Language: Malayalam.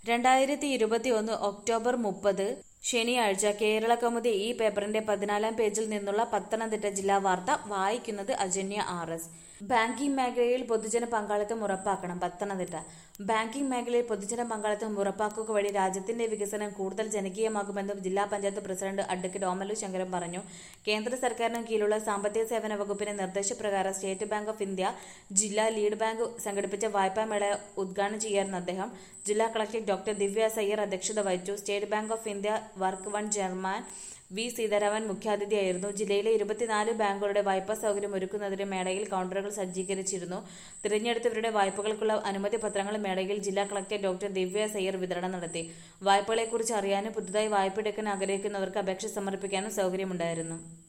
രണ്ടായിരത്തി ഇരുപത്തി ഒന്ന് ഒക്ടോബർ മുപ്പത് ശനിയാഴ്ച കേരള കൗമുദി ഈ പേപ്പറിന്റെ പതിനാലാം പേജിൽ നിന്നുള്ള പത്തനംതിട്ട ജില്ലാ വാർത്ത വായിക്കുന്നത് അജന്യ ആർ എസ് ബാങ്കിംഗ് മേഖലയിൽ പൊതുജന പങ്കാളിത്തം ഉറപ്പാക്കണം പത്തനംതിട്ട ബാങ്കിംഗ് മേഖലയിൽ പൊതുജന പങ്കാളിത്തം ഉറപ്പാക്കുക വഴി രാജ്യത്തിന്റെ വികസനം കൂടുതൽ ജനകീയമാകുമെന്നും ജില്ലാ പഞ്ചായത്ത് പ്രസിഡന്റ് അഡ്വക്കേറ്റ് ഓമലു ശങ്കരൻ പറഞ്ഞു കേന്ദ്ര സർക്കാരിന് കീഴിലുള്ള സാമ്പത്തിക സേവന വകുപ്പിന്റെ നിർദ്ദേശപ്രകാരം സ്റ്റേറ്റ് ബാങ്ക് ഓഫ് ഇന്ത്യ ജില്ലാ ലീഡ് ബാങ്ക് സംഘടിപ്പിച്ച വായ്പാ മേള ഉദ്ഘാടനം ചെയ്യാറുന്ന അദ്ദേഹം ജില്ലാ കളക്ടർ ഡോക്ടർ ദിവ്യ സയ്യർ അധ്യക്ഷത വഹിച്ചു സ്റ്റേറ്റ് ബാങ്ക് ഓഫ് ഇന്ത്യ വർക്ക് വൺ ചെയർമാൻ വി സീതാരാമൻ മുഖ്യാതിഥിയായിരുന്നു ജില്ലയിലെ ഇരുപത്തിനാല് ബാങ്കുകളുടെ വായ്പാ സൗകര്യം ഒരുക്കുന്നതിന് മേളയിൽ കൗണ്ടറുകൾ സജ്ജീകരിച്ചിരുന്നു തിരഞ്ഞെടുത്തവരുടെ വായ്പകൾക്കുള്ള അനുമതി പത്രങ്ങൾ മേളയിൽ ജില്ലാ കളക്ടർ ഡോക്ടർ ദിവ്യ സയ്യർ വിതരണം നടത്തി വായ്പകളെക്കുറിച്ച് അറിയാനും പുതുതായി വായ്പ എടുക്കാൻ ആഗ്രഹിക്കുന്നവർക്ക് അപേക്ഷ സമർപ്പിക്കാനും സൗകര്യമുണ്ടായിരുന്നു